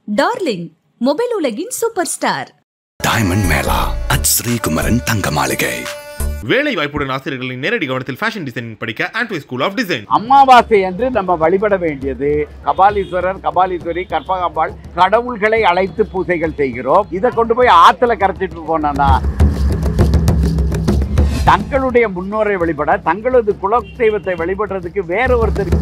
darling mobile உலகின் super star diamond mela at Srikumaran Thanga Maligai வேலை வாய்ப்புடன் ஆசிரியர்களின் நேரடி கவனத்தில் ஃபேஷன் டிசைனிங் படிக்க ஆண்ட்வே ஸ்கூல் ஆஃப் டிசைன் அமாவாசை என்று நம்ம வழிபட வேண்டியது கபாலீஸ்வரர் கபாலீஸ்வரி கற்பகாம்பாள் கடவுள்களை அழைத்து பூஜைகள் செய்கிறோம் இதை கொண்டு போய் ஆத்துல கரைச்சிட்டு போனோம்னா தங்களுடைய முன்னோரை வழிபட தங்களது குலதெய்வத்தை வழிபடுறதுக்கு வேற ஒருத்தர்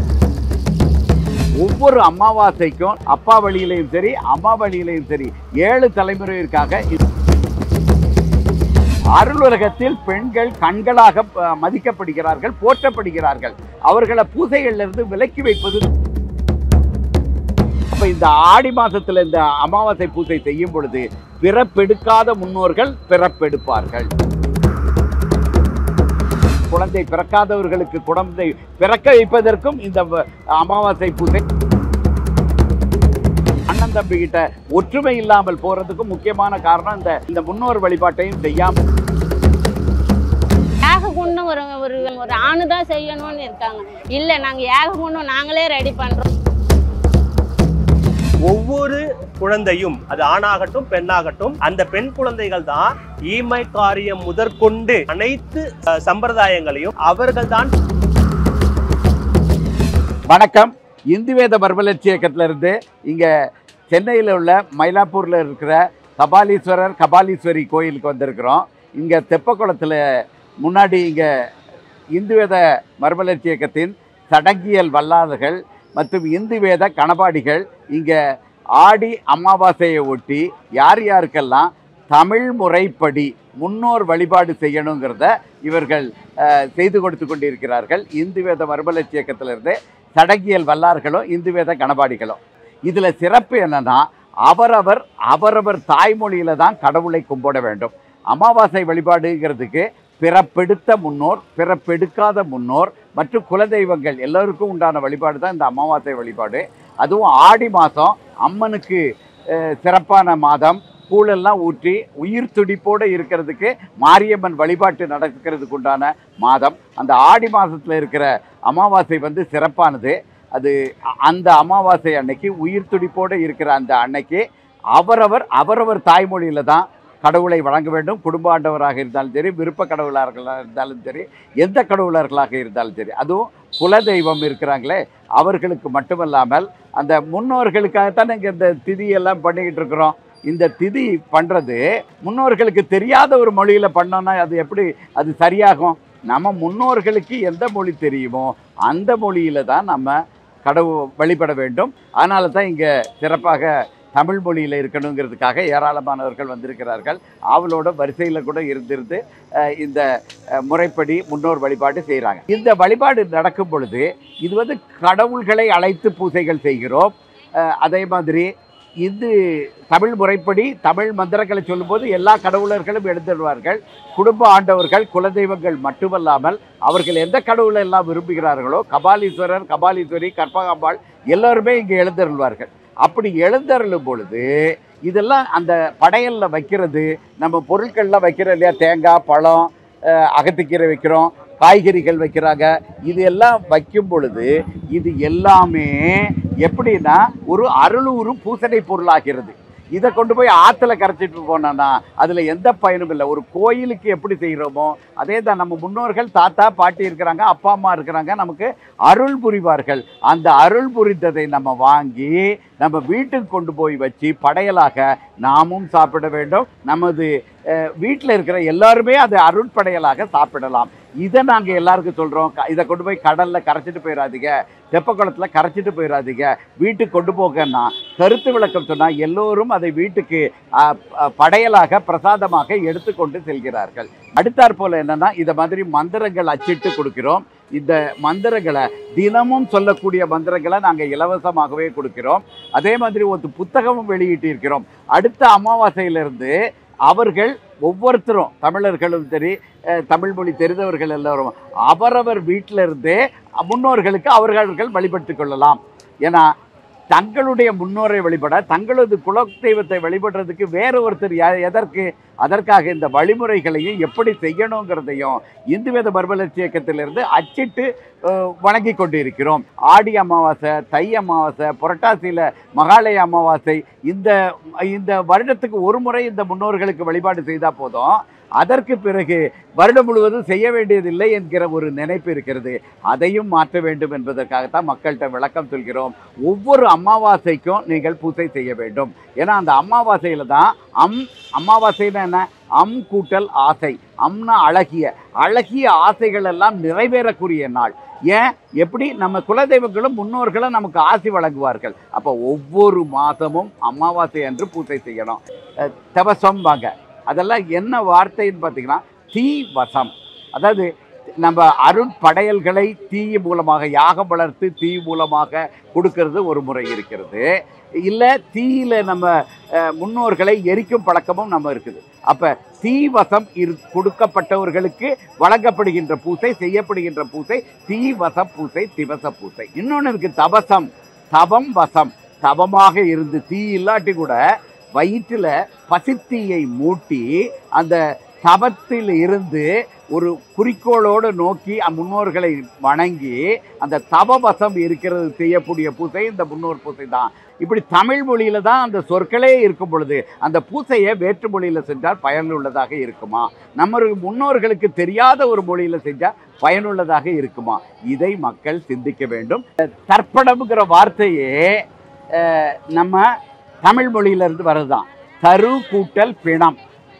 ஒவ்வொரு அமாவாசைக்கும் அப்பா வழியிலையும் சரி அம்மா வழியிலையும் சரி ஏழு தலைமுறையிற்காக இது- அருளுலகத்தில் பெண்கள் கண்களாக அஹ், மதிக்கப்படுகிறார்கள் போற்றப்படுகிறார்கள் அவர்களை பூசைகள்ல இருந்து விலக்கி வைப்பது அப்ப இந்த ஆடி மாசத்துல இந்த அமாவாசை பூஜை செய்யும் பொழுது பிறப்பெடுக்காத முன்னோர்கள் பிறப்பெடுப்பார்கள் குழந்தை பிறக்காதவர்களுக்கு குழந்தை பிறக்க வைப்பதற்கும் இந்த வ- அமாவாசை பூஜை அண்ணன் தம்பி கிட்ட ஒற்றுமை இல்லாமல் போறதுக்கும் முக்கியமான காரணம் இந்த இந்த முன்னோர் வழிபாட்டையும் செய்யாம ஏக குண்டும் ஒரு ஒரு ஒரு ஆணு தான் செய்யணும்னு இருக்காங்க இல்லை நாங்கள் ஏக குண்டும் நாங்களே ரெடி பண்ணுறோம் ஒவ்வொரு குழந்தையும் அது ஆணாகட்டும் பெண்ணாகட்டும் அந்த பெண் குழந்தைகள் தான் ஈமை காரியம் முதற்கொண்டு அனைத்து அஹ், சம்பிரதாயங்களையும் அவர்கள் தான் வணக்கம் இந்து வேத மர்மலட்சி இயக்கத்துல இருந்து இங்க சென்னையில் உள்ள மயிலாப்பூர்ல இருக்கிற கபாலீஸ்வரர் கபாலீஸ்வரி கோயிலுக்கு வந்திருக்கிறோம் இங்க தெப்பக்குளத்துல முன்னாடி இங்க இந்து வேத மர்மலட்சி இயக்கத்தின் சடங்கியல் வல்லாளர்கள் மற்றும் இந்து வேத கணபாடிகள் இங்க ஆடி அமாவாசையை ஒட்டி யார் யாருக்கெல்லாம் தமிழ் முறைப்படி முன்னோர் வழிபாடு செய்யணுங்கிறத இவர்கள் அஹ், செய்து கொடுத்து கொண்டிருக்கிறார்கள் இந்து வேத மறுமலர்ச்சி இயக்கத்திலிருந்து சடங்கியல் வல்லார்களும் இந்து வேத கணபாடிகளும் இதில் சிறப்பு என்னன்னா அவரவர் அவரவர் தாய்மொழியில தான் கடவுளை கும்பிட வேண்டும் அமாவாசை வழிபாடுங்கிறதுக்கு பிறப்பெடுத்த முன்னோர் பிறப்பெடுக்காத முன்னோர் மற்றும் குலதெய்வங்கள் எல்லோருக்கும் உண்டான வழிபாடு தான் இந்த அமாவாசை வழிபாடு அதுவும் ஆடி மாதம் அம்மனுக்கு அஹ், சிறப்பான மாதம் கூழெல்லாம் ஊற்றி உயிர் துடிப்போடு இருக்கிறதுக்கு மாரியம்மன் வழிபாட்டு நடக்கிறதுக்கு உண்டான மாதம் அந்த ஆடி மாதத்தில் இருக்கிற அமாவாசை வந்து சிறப்பானது அது அ- அந்த அமாவாசை அன்னைக்கு உயிர் துடிப்போடு இருக்கிற அந்த அன்னைக்கு அவரவர் அவரவர் தாய்மொழியில் தான் கடவுளை வழங்க வேண்டும் குடும்ப ஆண்டவராக இருந்தாலும் சரி விருப்ப கடவுளார்களாக இருந்தாலும் சரி எந்த கடவுளர்களாக இருந்தாலும் சரி அதுவும் குலதெய்வம் இருக்கிறாங்களே அவர்களுக்கு மட்டுமல்லாமல் அந்த முன்னோர்களுக்காகத்தான் இங்கே இந்த திதியெல்லாம் பண்ணிக்கிட்டு இருக்கிறோம் இந்த திதி பண்ணுறது முன்னோர்களுக்கு தெரியாத ஒரு மொழியில் பண்ணோன்னா அது எப்படி அது சரியாகும் நம்ம முன்னோர்களுக்கு எந்த மொழி தெரியுமோ அந்த மொழியில தான் நம்ம கடவுள் வழிபட வேண்டும் அதனால தான் இங்கே சிறப்பாக தமிழ் மொழியில் இருக்கணுங்கிறதுக்காக ஏராளமானவர்கள் வந்திருக்கிறார்கள் அவளோட வரிசையில் கூட இருந்திருந்து அஹ், இந்த அஹ், முறைப்படி முன்னோர் வழிபாடு செய்கிறாங்க இந்த வழிபாடு நடக்கும் பொழுது இது வந்து கடவுள்களை அழைத்து பூஜைகள் செய்கிறோம் அஹ், அதே மாதிரி இது தமிழ் முறைப்படி தமிழ் மந்திரங்களை சொல்லும்போது எல்லா கடவுளர்களும் எழுந்திடுவார்கள் குடும்ப ஆண்டவர்கள் குலதெய்வங்கள் மட்டுமல்லாமல் அவர்கள் எந்த கடவுளை எல்லாம் விரும்புகிறார்களோ கபாலீஸ்வரர் கபாலீஸ்வரி கற்பகாம்பாள் எல்லாருமே இங்கே எழுந்தருள்வார்கள் அப்படி எழுந்தருளும் பொழுது இதெல்லாம் அந்த படையல்ல வைக்கிறது நம்ம பொருட்கள்லாம் வைக்கிறோம் இல்லையா தேங்காய் பழம் அஹ், அகத்திக்கீரை வைக்கிறோம் காய்கறிகள் வைக்கிறாங்க இது எல்லாம் வைக்கும் பொழுது இது எல்லாமே எப்படின்னா ஒரு அருளூரும் பூசணை பொருளாகிறது இதை கொண்டு போய் ஆற்றுல கரைச்சிட்டு போனோன்னா அதில் எந்த பயனும் இல்லை ஒரு கோயிலுக்கு எப்படி செய்கிறோமோ அதே தான் நம்ம முன்னோர்கள் தாத்தா பாட்டி இருக்கிறாங்க அப்பா அம்மா இருக்கிறாங்க நமக்கு அருள் புரிவார்கள் அந்த அருள் புரிந்ததை நம்ம வாங்கி நம்ம வீட்டுக்கு கொண்டு போய் வச்சு படையலாக நாமும் சாப்பிட வேண்டும் நமது வீட்டில் இருக்கிற எல்லாருமே அதை அருட்படையலாக சாப்பிடலாம் இதை நாங்கள் எல்லாருக்கும் சொல்கிறோம் இதை கொண்டு போய் கடலில் கரைச்சிட்டு போயிடாதீங்க தெப்பக்குளத்தில் கரைச்சிட்டு போயிடாதீங்க வீட்டுக்கு கொண்டு போகன்னா கருத்து விளக்கம் சொன்னால் எல்லோரும் அதை வீட்டுக்கு ஆ, ஆ, படையலாக பிரசாதமாக எடுத்துக்கொண்டு செல்கிறார்கள் அடுத்தாற் போல் என்னன்னா இதை மாதிரி மந்திரங்கள் அச்சிட்டு கொடுக்கிறோம் இந்த மந்திரங்களை தினமும் சொல்லக்கூடிய மந்திரங்களை நாங்கள் இலவசமாகவே கொடுக்கிறோம் அதே மாதிரி ஒரு புத்தகமும் வெளியிட்டிருக்கிறோம் அடுத்த அமாவாசையிலிருந்து அவர்கள் ஒவ்வொருத்தரும் தமிழர்களும் சரி அஹ், தமிழ் மொழி தெரிந்தவர்கள் எல்லாரும் அவரவர் வீட்டில இருந்தே முன்னோர்களுக்கு அவர்கள் வழிபட்டு கொள்ளலாம் ஏன்னா தங்களுடைய முன்னோரை வழிபட தங்களது குலதெய்வத்தை வழிபடுறதுக்கு வேற ஒருத்தர் யா- எதற்கு அதற்காக இந்த வழிமுறைகளையும் எப்படி செய்யணுங்கிறதையும் இந்து வேத மறுமலர்ச்சி இயக்கத்திலிருந்து அச்சிட்டு அஹ், வணங்கி கொண்டு இருக்கிறோம் ஆடி அமாவாசை தை அமாவாசை புரட்டாசியில் மகாலய அமாவாசை இந்த இந்த வருடத்துக்கு ஒரு முறை இந்த முன்னோர்களுக்கு வழிபாடு செய்தால் போதும் அதற்கு பிறகு வருடம் முழுவதும் செய்ய வேண்டியதில்லை என்கிற ஒரு நினைப்பு இருக்கிறது அதையும் மாற்ற வேண்டும் என்பதற்காகத்தான் மக்கள்கிட்ட விளக்கம் சொல்கிறோம் ஒவ்வொரு அமாவாசைக்கும் நீங்கள் பூஜை செய்ய வேண்டும் ஏன்னா அந்த அமாவாசையில் தான் அம் அமாவாசைன்னா என்ன அம் கூட்டல் ஆசை அம்னா அழகிய அழகிய ஆசைகள் எல்லாம் நிறைவேறக்கூடிய நாள் ஏன் எப்படி நம்ம குலதெய்வங்களும் முன்னோர்களும் நமக்கு ஆசி வழங்குவார்கள் அப்போ ஒவ்வொரு மாதமும் அமாவாசை அன்று பூஜை செய்யணும் அஹ் தவசம் வாங்க அதெல்லாம் என்ன வார்த்தைன்னு பார்த்தீங்கன்னா தீ வசம் அதாவது நம்ம அருட்படையல்களை தீ மூலமாக யாகம் வளர்த்து தீ மூலமாக கொடுக்கறது ஒரு முறை இருக்கிறது இல்லை தீயில நம்ம அஹ், முன்னோர்களை எரிக்கும் பழக்கமும் நம்ம இருக்குது அப்போ தீவசம் இரு கொடுக்கப்பட்டவர்களுக்கு வழங்கப்படுகின்ற பூசை செய்யப்படுகின்ற பூசை தீவச பூசை திவச பூசை இன்னொன்று இருக்கு தபசம் தபம் வசம் தபமாக இருந்து தீ இல்லாட்டி கூட வயிற்றில் பசித்தீயை மூட்டி அந்த தபத்தில் இருந்து ஒரு குறிக்கோளோடு நோக்கி அ- முன்னோர்களை வணங்கி அந்த தபவசம் இருக்கிறது செய்யக்கூடிய பூசை இந்த முன்னோர் பூசை தான் இப்படி தமிழ் மொழியில தான் அந்த சொற்களே இருக்கும் பொழுது அந்த பூசையை வேற்று மொழியில் செஞ்சால் பயனுள்ளதாக இருக்குமா நம்ம முன்னோர்களுக்கு தெரியாத ஒரு மொழியில் செஞ்சால் பயனுள்ளதாக இருக்குமா இதை மக்கள் சிந்திக்க வேண்டும் தர்ப்பணம்ங்கிற வார்த்தையே அஹ், நம்ம தமிழ் மொழியிலிருந்து வருதுதான் தரு கூட்டல் பிணம்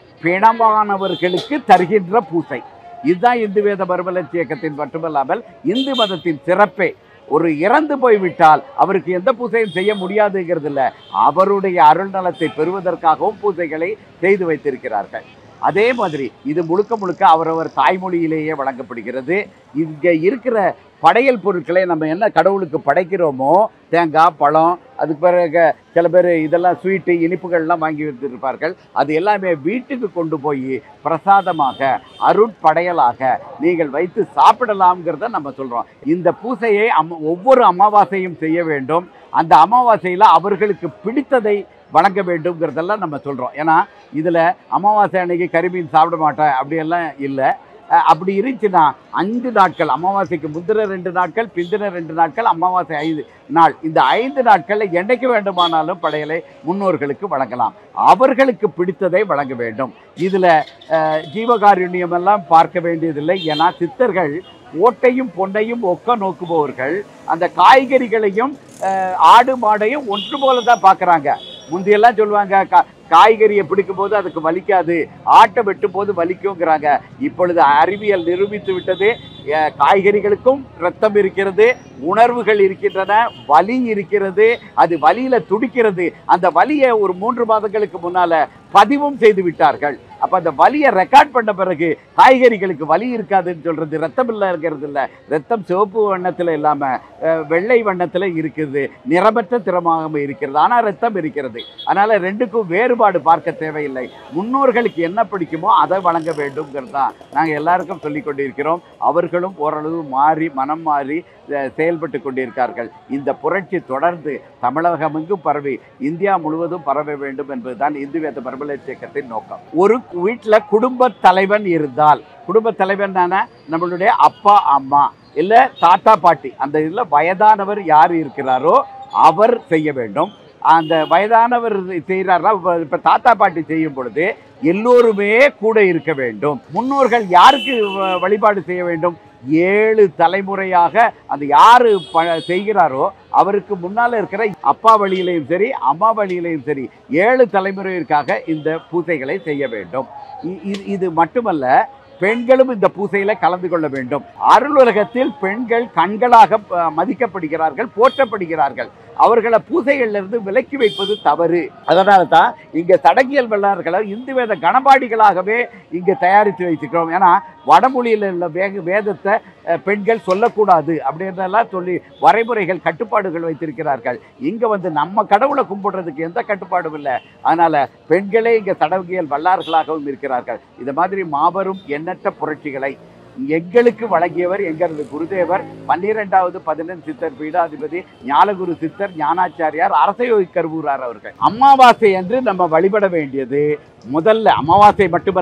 பிணமானவர்களுக்கு தருகின்ற பூசை இதுதான் இந்து வேத மறுமலர்ச்சி இயக்கத்தின் மட்டுமல்லாமல் இந்து மதத்தின் சிறப்பே ஒரு இறந்து போய்விட்டால் அவருக்கு எந்த பூசையும் செய்ய முடியாதுங்கிறது இல்லை அவருடைய அருள் நலத்தை பெறுவதற்காகவும் பூசைகளை செய்து வைத்திருக்கிறார்கள் அதே மாதிரி இது முழுக்க முழுக்க அவரவர் தாய்மொழியிலேயே வழங்கப்படுகிறது இங்கே இருக்கிற படையல் பொருட்களை நம்ம என்ன கடவுளுக்கு படைக்கிறோமோ தேங்காய் பழம் அதுக்கு பிறகு சில பேர் இதெல்லாம் ஸ்வீட்டு இனிப்புகள்லாம் வாங்கி வைத்திருப்பார்கள் அது எல்லாமே வீட்டுக்கு கொண்டு போய் பிரசாதமாக அருட்படையலாக நீங்கள் வைத்து சாப்பிடலாம்ங்கிறத நம்ம சொல்கிறோம் இந்த பூசையை அம் ஒவ்வொரு அமாவாசையும் செய்ய வேண்டும் அந்த அமாவாசையில் அவர்களுக்கு பிடித்ததை வழங்க வேண்டும்ங்கிறதெல்லாம் நம்ம சொல்கிறோம் ஏன்னா இதில் அமாவாசை அன்னைக்கு கறிமீன் சாப்பிட மாட்டேன் அப்படியெல்லாம் இல்லை அஹ் அப்படி இருந்துச்சுன்னா அஞ்சு நாட்கள் அமாவாசைக்கு முந்தின ரெண்டு நாட்கள் பிந்தின ரெண்டு நாட்கள் அமாவாசை ஐந்து நாள் இந்த ஐந்து நாட்களில் என்னைக்கு வேண்டுமானாலும் படையலை முன்னோர்களுக்கு வழங்கலாம் அவர்களுக்கு பிடித்ததை வழங்க வேண்டும் இதில் ஜீவகாருண்யம் எல்லாம் பார்க்க வேண்டியதில்லை ஏன்னா சித்தர்கள் ஓட்டையும் பொன்னையும் ஒக்க நோக்குபவர்கள் அந்த காய்கறிகளையும் அஹ், ஆடு மாடையும் ஒன்று போல தான் பார்க்குறாங்க முந்தையெல்லாம் சொல்லுவாங்க கா காய்கறியை பிடிக்கும் போது அதுக்கு வலிக்காது ஆட்டை வெட்டும் போது வலிக்குங்கிறாங்க இப்பொழுது அறிவியல் நிரூபித்து விட்டது அஹ், காய்கறிகளுக்கும் ரத்தம் இருக்கிறது உணர்வுகள் இருக்கின்றன வலி இருக்கிறது அது வலியில துடிக்கிறது அந்த வலியை ஒரு மூன்று மாதங்களுக்கு முன்னால பதிவும் செய்து விட்டார்கள் அப்ப அந்த வலியை ரெக்கார்ட் பண்ண பிறகு காய்கறிகளுக்கு வலி இருக்காதுன்னு சொல்றது ரத்தம் இல்லைங்கிறது இல்லை ரத்தம் சிவப்பு வண்ணத்துல இல்லாம அஹ், வெள்ளை வண்ணத்துல இருக்குது நிறமற்ற திறமாக இருக்கிறது ஆனா ரத்தம் இருக்கிறது அதனால ரெண்டுக்கும் வேறுபாடு பார்க்க தேவையில்லை முன்னோர்களுக்கு என்ன பிடிக்குமோ அதை வழங்க வேண்டும்ங்கிறது தான் நாங்கள் எல்லாருக்கும் சொல்லிக் கொண்டிருக்கிறோம் அவர்களும் ஓரளவு மாறி மனம் மாறி அஹ், செயல்பட்டு கொண்டிருக்கார்கள் இந்த புரட்சி தொடர்ந்து தமிழகமெங்கும் பரவி இந்தியா முழுவதும் பரவ வேண்டும் என்பதுதான் இந்து வேத பரபலட்சி இயக்கத்தின் நோக்கம் ஒரு வீட்டில் குடும்ப தலைவன் இருந்தால் குடும்ப தலைவன் தானே நம்மளுடைய அப்பா அம்மா இல்லை தாத்தா பாட்டி அந்த இதில் வயதானவர் யார் இருக்கிறாரோ அவர் செய்ய வேண்டும் அந்த வயதானவர் செய்கிறாரா இப்போ தாத்தா பாட்டி செய்யும் பொழுது எல்லோருமே கூட இருக்க வேண்டும் முன்னோர்கள் யாருக்கு வ- வழிபாடு செய்ய வேண்டும் ஏழு தலைமுறையாக அந்த யாரு ப செய்கிறாரோ அவருக்கு முன்னால் இருக்கிற அப்பா வழியிலையும் சரி அம்மா வழியிலையும் சரி ஏழு தலைமுறையிற்காக இந்த பூசைகளை செய்ய வேண்டும் இ- இது இது மட்டுமல்ல பெண்களும் இந்த பூசையில கலந்து கொள்ள வேண்டும் அருளுலகத்தில் பெண்கள் கண்களாக அஹ், மதிக்கப்படுகிறார்கள் போற்றப்படுகிறார்கள் அவர்களை பூசைகள்ல இருந்து விலக்கி வைப்பது தவறு அதனால தான் இங்க தடங்கியல் வல்லார்களை இந்து வேத கணபாடிகளாகவே இங்க தயாரித்து வைத்திருக்கிறோம் ஏன்னா வடமொழியில் உள்ள வேக வேதத்தை அஹ், பெண்கள் சொல்லக்கூடாது அப்படின்றதெல்லாம் சொல்லி வரைமுறைகள் கட்டுப்பாடுகள் வைத்திருக்கிறார்கள் இங்க வந்து நம்ம கடவுளை கும்பிடுறதுக்கு எந்த கட்டுப்பாடும் இல்லை அதனால பெண்களே இங்க தடங்கியல் வல்லார்களாகவும் இருக்கிறார்கள் இது மாதிரி மாபெரும் எண்ணற்ற புரட்சிகளை எங்களுக்கு வழங்கியவர் எங்களது குருதேவர் பன்னிரெண்டாவது பதினெண் சித்தர் பீடாதிபதி ஞானகுரு சித்தர் ஞானாச்சாரியார் அரசயோகி கருவூரார் அவர்கள் அமாவாசை என்று நம்ம வழிபட வேண்டியது முதல்ல அமாவாசை மட்டுமல்ல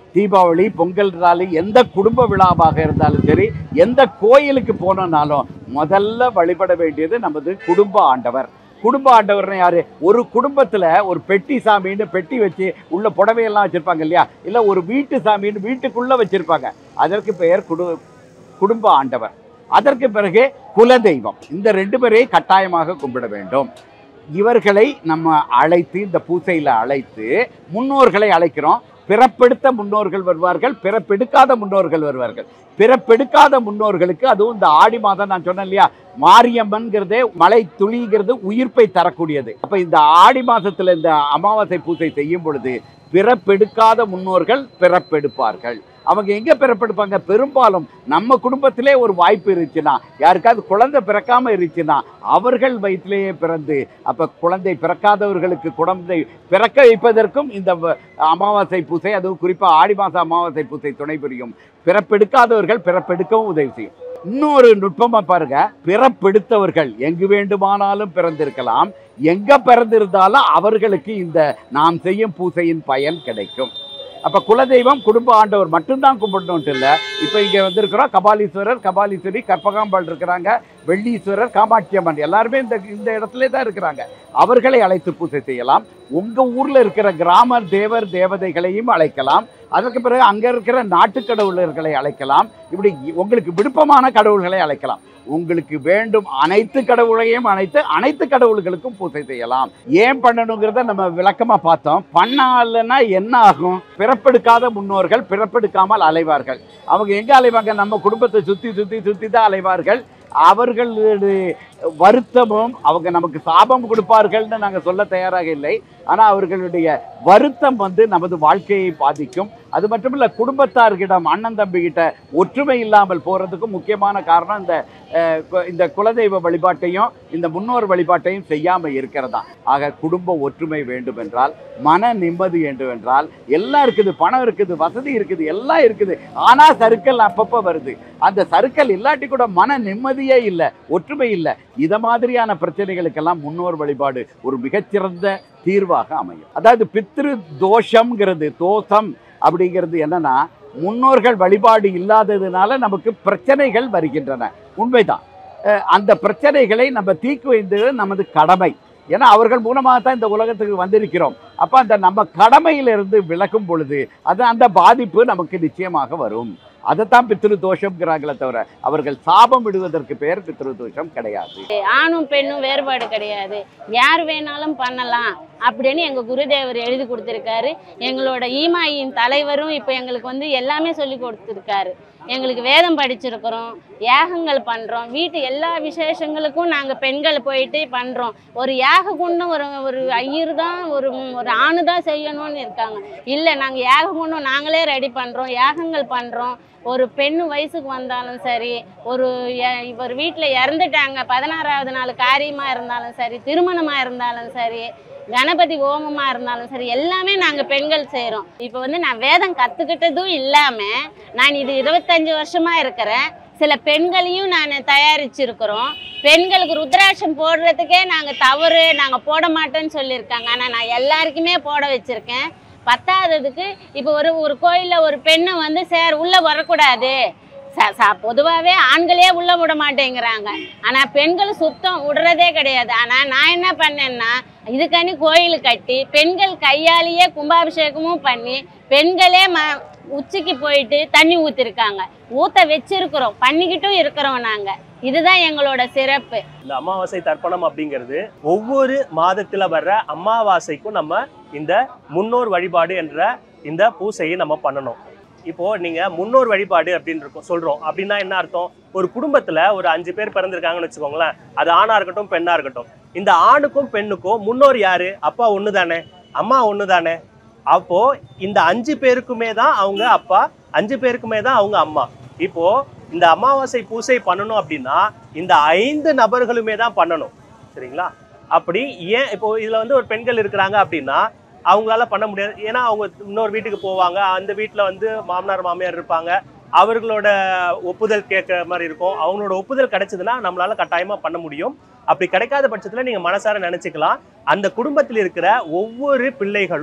தீபாவளி பொங்கல்னாலும் எந்த குடும்ப விழாவாக இருந்தாலும் சரி எந்த கோயிலுக்கு போனோம்னாலும் முதல்ல வழிபட வேண்டியது நமது குடும்ப ஆண்டவர் குடும்ப ஆண்டவர்னு யாரு ஒரு குடும்பத்துல ஒரு பெட்டி சாமின்னு பெட்டி வச்சு உள்ள புடவையெல்லாம் வச்சிருப்பாங்க இல்லையா இல்ல ஒரு வீட்டு சாமின்னு வீட்டுக்குள்ள வச்சிருப்பாங்க அதற்கு பெயர் குடு குடும்ப ஆண்டவர் அதற்கு பிறகு குலதெய்வம் இந்த ரெண்டு பேரையும் கட்டாயமாக கும்பிட வேண்டும் இவர்களை நம்ம அழைத்து இந்த பூசையில் அழைத்து முன்னோர்களை அழைக்கிறோம் பிறப்பெடுத்த முன்னோர்கள் வருவார்கள் பிறப்பெடுக்காத முன்னோர்கள் வருவார்கள் பிறப்பெடுக்காத முன்னோர்களுக்கு அதுவும் இந்த ஆடி மாதம் நான் சொன்னேன் இல்லையா மாரியம்மன்கிறதே மலை துளிங்கிறது உயிர்ப்பை தரக்கூடியது அப்ப இந்த ஆடி மாசத்துல இந்த அமாவாசை பூசை செய்யும் பொழுது பிறப்பெடுக்காத முன்னோர்கள் பிறப்பெடுப்பார்கள் அவங்க எங்க பிறப்பெடுப்பாங்க பெரும்பாலும் நம்ம குடும்பத்திலே ஒரு வாய்ப்பு இருந்துச்சுன்னா யாருக்காவது குழந்தை பிறக்காம இருந்துச்சுன்னா அவர்கள் வயிற்றிலேயே பிறந்து அப்ப குழந்தை பிறக்காதவர்களுக்கு குழந்தை பிறக்க வைப்பதற்கும் இந்த வ- அமாவாசை பூசை அதுவும் குறிப்பா ஆடி மாச அமாவாசை பூசை துணை புரியும் பிறப்பெடுக்காதவர்கள் பிறப்பெடுக்கவும் உதவி செய்யும் இன்னொரு நுட்பமா பாருங்க பிறப்பெடுத்தவர்கள் எங்கு வேண்டுமானாலும் பிறந்திருக்கலாம் எங்க பிறந்திருந்தாலும் அவர்களுக்கு இந்த நாம் செய்யும் பூசையின் பயன் கிடைக்கும் அப்ப குலதெய்வம் குடும்ப ஆண்டவர் மட்டும்தான் கும்பிடணும்ட்டு இல்லை இப்போ இங்க வந்திருக்கிறோம் கபாலீஸ்வரர் கபாலீஸ்வரி கற்பகாம்பாள் இருக்கிறாங்க வெள்ளீஸ்வரர் காமாட்சி அம்மன் எல்லாருமே இந்த இந்த இடத்துல தான் இருக்கிறாங்க அவர்களை அழைத்து பூஜை செய்யலாம் உங்க ஊர்ல இருக்கிற கிராம தேவர் தேவதைகளையும் அழைக்கலாம் அதற்கு பிறகு அங்க இருக்கிற நாட்டு கடவுளர்களை அழைக்கலாம் இப்படி உங்களுக்கு விருப்பமான கடவுள்களை அழைக்கலாம் உங்களுக்கு வேண்டும் அனைத்து கடவுளையும் அனைத்து அனைத்து கடவுள்களுக்கும் பூஜை செய்யலாம் ஏன் பண்ணணுங்கிறத நம்ம விளக்கமா பார்த்தோம் பண்ணலன்னா என்ன ஆகும் பிறப்பெடுக்காத முன்னோர்கள் பிறப்பெடுக்காமல் அலைவார்கள் அவங்க எங்க அலைவாங்க நம்ம குடும்பத்தை சுத்தி சுத்தி சுத்தி தான் அலைவார்கள் அவர்களுடைய வருத்தமும் அவங்க நமக்கு சாபம் கொடுப்பார்கள்னு நாங்கள் சொல்ல தயாராக இல்லை ஆனால் அவர்களுடைய வருத்தம் வந்து நமது வாழ்க்கையை பாதிக்கும் அது மட்டும் இல்லை குடும்பத்தார்கிடம் அண்ணன் தம்பி கிட்ட ஒற்றுமை இல்லாமல் போகிறதுக்கும் முக்கியமான காரணம் இந்த அஹ், கு- இந்த குலதெய்வ வழிபாட்டையும் இந்த முன்னோர் வழிபாட்டையும் செய்யாமல் இருக்கிறதா ஆக குடும்ப ஒற்றுமை வேண்டும் என்றால் மன நிம்மதி வேண்டும் என்றால் எல்லாம் இருக்குது பணம் இருக்குது வசதி இருக்குது எல்லாம் இருக்குது ஆனால் சறுக்கல் அப்பப்போ வருது அந்த சறுக்கல் இல்லாட்டி கூட மன நிம்மதியே இல்லை ஒற்றுமை இல்லை இத மாதிரியான பிரச்சனைகளுக்கெல்லாம் முன்னோர் வழிபாடு ஒரு மிகச்சிறந்த தீர்வாக அமையும் அதாவது பித்ரு தோஷம்ங்கிறது தோஷம் அப்படிங்கிறது என்னன்னா முன்னோர்கள் வழிபாடு இல்லாததுனால நமக்கு பிரச்சனைகள் வருகின்றன உண்மைதான் அஹ் அந்த பிரச்சனைகளை நம்ம தீக்கு வைந்தது நமது கடமை ஏன்னா அவர்கள் மூலமாக தான் இந்த உலகத்துக்கு வந்திருக்கிறோம் அப்போ அந்த நம்ம கடமையிலிருந்து விலகும் பொழுது அது அந்த பாதிப்பு நமக்கு நிச்சயமாக வரும் அதைத்தான் பித்ரு தோஷம்ங்கிறாங்களே தவிர அவர்கள் சாபம் விடுவதற்கு பெயர் பித்ரு தோஷம் கிடையாது ஆணும் பெண்ணும் வேறுபாடு கிடையாது யார் வேணாலும் பண்ணலாம் அப்படின்னு எங்க குருதேவர் எழுதி கொடுத்துருக்காரு எங்களோட ஈமாயின் தலைவரும் இப்போ எங்களுக்கு வந்து எல்லாமே சொல்லி கொடுத்துருக்காரு எங்களுக்கு வேதம் படிச்சிருக்கிறோம் யாகங்கள் பண்றோம் வீட்டு எல்லா விசேஷங்களுக்கும் நாங்க பெண்கள் போயிட்டு பண்றோம் ஒரு யாக குண்டம் ஒரு ஒரு ஐயர் தான் ஒரு ஒரு ஆணு தான் செய்யணும்னு இருக்காங்க இல்லை நாங்கள் யாக குண்டம் நாங்களே ரெடி பண்றோம் யாகங்கள் பண்றோம் ஒரு பெண்ணு வயசுக்கு வந்தாலும் சரி ஒரு எ- ஒரு வீட்டில் இறந்துட்டாங்க பதினாறாவது நாள் காரியமாக இருந்தாலும் சரி திருமணமாக இருந்தாலும் சரி கணபதி ஹோமமாக இருந்தாலும் சரி எல்லாமே நாங்கள் பெண்கள் செய்கிறோம் இப்போ வந்து நான் வேதம் கற்றுக்கிட்டதும் இல்லாமல் நான் இது இருபத்தஞ்சு வருஷமாக இருக்கிறேன் சில பெண்களையும் நான் தயாரிச்சிருக்கிறோம் பெண்களுக்கு ருத்ராட்சம் போடுறதுக்கே நாங்கள் தவறு நாங்கள் போட மாட்டோம்னு சொல்லியிருக்காங்க ஆனால் நான் எல்லாருக்குமே போட வச்சுருக்கேன் பத்தாததுக்கு இப்போ ஒரு ஒரு கோயிலில் ஒரு பெண்ணை வந்து சார் உள்ளே வரக்கூடாது ச- ச பொதுவாகவே ஆண்களே உள்ளே விட மாட்டேங்கிறாங்க ஆனால் பெண்கள் சுத்தம் விடுறதே கிடையாது ஆனால் நான் என்ன பண்ணேன்னா இதுக்காண்டி கோயில் கட்டி பெண்கள் கையாலேயே கும்பாபிஷேகமும் பண்ணி பெண்களே ம உச்சிக்கு போயிட்டு தண்ணி ஊற்றிருக்காங்க ஊற்ற வச்சிருக்கிறோம் பண்ணிக்கிட்டும் இருக்கிறோம் நாங்கள் இதுதான் எங்களோட சிறப்பு இந்த அமாவாசை தர்ப்பணம் அப்படிங்கிறது ஒவ்வொரு மாதத்துல வர்ற அமாவாசைக்கும் நம்ம இந்த முன்னோர் வழிபாடு என்ற இந்த பூசையை நம்ம பண்ணணும் இப்போ நீங்க முன்னோர் வழிபாடு அப்படின்னு இருக்கோம் சொல்றோம் அப்படின்னா என்ன அர்த்தம் ஒரு குடும்பத்துல ஒரு அஞ்சு பேர் பிறந்திருக்காங்கன்னு வச்சுக்கோங்களேன் அது ஆணா இருக்கட்டும் பெண்ணா இருக்கட்டும் இந்த ஆணுக்கும் பெண்ணுக்கும் முன்னோர் யாரு அப்பா ஒண்ணு தானே அம்மா ஒண்ணு தானே அப்போ இந்த அஞ்சு பேருக்குமே தான் அவங்க அப்பா அஞ்சு பேருக்குமே தான் அவங்க அம்மா இப்போ இந்த அமாவாசை பூசை பண்ணணும் அப்படின்னா இந்த ஐந்து நபர்களுமே தான் பண்ணணும் சரிங்களா அப்படி ஏன் இப்போ இதுல வந்து ஒரு பெண்கள் இருக்கிறாங்க அப்படின்னா அவங்களால பண்ண முடியாது ஏன்னா அவங்க இன்னொரு வீட்டுக்கு போவாங்க அந்த வீட்டில் வந்து மாமனார் மாமியார் இருப்பாங்க அவர்களோட ஒப்புதல் கேட்குற மாதிரி இருக்கும் அவங்களோட ஒப்புதல் கிடைச்சதுன்னா நம்மளால கட்டாயமா பண்ண முடியும் அப்படி கிடைக்காத பட்சத்தில் நீங்க மனசார நினைச்சுக்கலாம் அந்த குடும்பத்தில் இருக்கிற ஒவ்வொரு பிள்ளைகளும்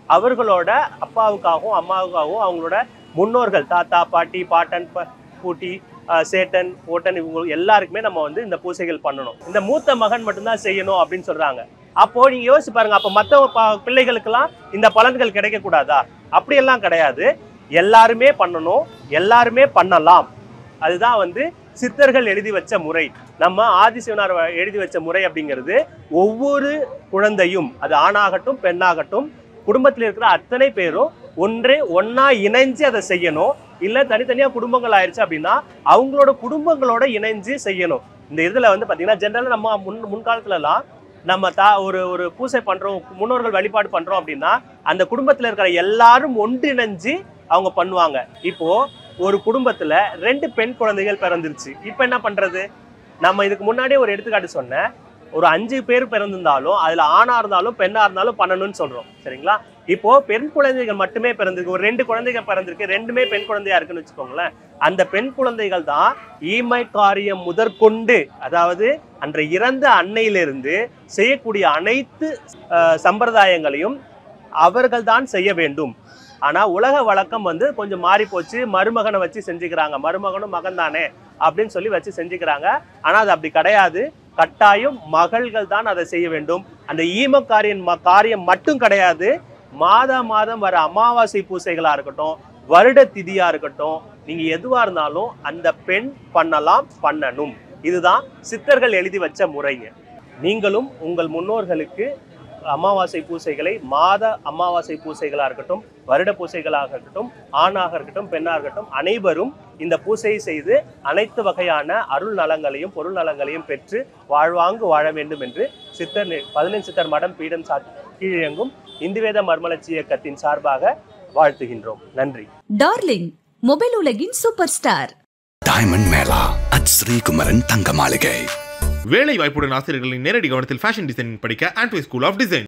அவர்களோட அப்பாவுக்காகவும் அம்மாவுக்காகவும் அவங்களோட முன்னோர்கள் தாத்தா பாட்டி பாட்டன் ப- பூட்டி ஆஹ் சேட்டன் ஓட்டன் இவங்க எல்லாருக்குமே நம்ம வந்து இந்த பூசைகள் பண்ணணும் இந்த மூத்த மகன் மட்டும்தான் செய்யணும் அப்படின்னு சொல்றாங்க அப்போ நீங்க யோசிச்சு பாருங்க அப்ப மத்த ப- பிள்ளைகளுக்கெல்லாம் இந்த பலன்கள் கிடைக்க கூடாதா அப்படியெல்லாம் கிடையாது எல்லாருமே பண்ணணும் எல்லாருமே பண்ணலாம் அதுதான் வந்து சித்தர்கள் எழுதி வச்ச முறை நம்ம ஆதிசிவனார் வ- எழுதி வச்ச முறை அப்படிங்கிறது ஒவ்வொரு குழந்தையும் அது ஆணாகட்டும் பெண்ணாகட்டும் குடும்பத்தில் இருக்கிற அத்தனை பேரும் ஒன்றே ஒண்ணா இணைஞ்சு அதை செய்யணும் இல்ல தனித்தனியா குடும்பங்கள் ஆயிடுச்சு அப்படின்னா அவங்களோட குடும்பங்களோட இணைஞ்சு செய்யணும் இந்த இதுல வந்து பாத்தீங்கன்னா ஜென்ரலா நம்ம முன் முன்காலத்துல எல்லாம் நம்ம தா ஒரு ஒரு பூசை பண்றோம் முன்னோர்கள் வழிபாடு பண்றோம் அப்படின்னா அந்த குடும்பத்துல இருக்கிற எல்லாரும் ஒன்றிணைஞ்சு அவங்க பண்ணுவாங்க இப்போ ஒரு குடும்பத்துல ரெண்டு பெண் குழந்தைகள் பிறந்துருச்சு இப்போ என்ன பண்றது நம்ம இதுக்கு முன்னாடியே ஒரு எடுத்துக்காட்டு சொன்னேன் ஒரு அஞ்சு பேர் பிறந்திருந்தாலும் அதுல ஆணா இருந்தாலும் பெண்ணா இருந்தாலும் பண்ணணும்னு சொல்றோம் சரிங்களா இப்போ பெண் குழந்தைகள் மட்டுமே பிறந்திருக்கு ஒரு ரெண்டு குழந்தைகள் பிறந்திருக்கு ரெண்டுமே பெண் குழந்தையா இருக்குன்னு வச்சுக்கோங்களேன் அந்த பெண் குழந்தைகள் தான் ஈமை காரியம் முதற்கொண்டு அதாவது அன்ற இறந்த அன்னையிலிருந்து செய்யக்கூடிய அனைத்து அஹ், சம்பிரதாயங்களையும் அவர்கள் தான் செய்ய வேண்டும் ஆனா உலக வழக்கம் வந்து கொஞ்சம் மாறி போச்சு மருமகனை வச்சு செஞ்சுக்கிறாங்க மருமகனும் மகன் தானே அப்படின்னு சொல்லி வச்சு செஞ்சுக்கிறாங்க ஆனா அது அப்படி கிடையாது கட்டாயம் மகள்கள் தான் அதை செய்ய வேண்டும் அந்த ஈமக்காரியின் ம- காரியம் மட்டும் கிடையாது மாதா மாதம் வர அமாவாசை பூசைகளா இருக்கட்டும் வருட திதியா இருக்கட்டும் நீங்க எதுவா இருந்தாலும் அந்த பெண் பண்ணலாம் பண்ணணும் இதுதான் சித்தர்கள் எழுதி வச்ச முறைங்க நீங்களும் உங்கள் முன்னோர்களுக்கு அமாவாசை பூசைகளை மாத அமாவாசை பூசைகளா இருக்கட்டும் வருட பூசைகளாக இருக்கட்டும் ஆணாக இருக்கட்டும் பெண்ணாக இருக்கட்டும் அனைவரும் இந்த பூசையை செய்து அனைத்து வகையான அருள் நலங்களையும் பொருள் நலங்களையும் பெற்று வாழ்வாங்கு வாழ வேண்டும் என்று சித்தர் நி- பதினெண் சித்தர் மடம் பீடம் சா கீழியங்கும் இந்துவேத மர்மலட்சி இயக்கத்தின் சார்பாக வாழ்த்துகின்றோம் நன்றி டார்லிங் மொபைல் உலகின் super star diamond mela at Srikumaran Thanga Maligai வேலை வாய்ப்புடன் ஆசிரியர்களின் நேரடி கவனத்தில் ஃபேஷன் டிசைனிங் படிக்க ஆண்ட்வே ஸ்கூல் ஆஃப் டிசைன்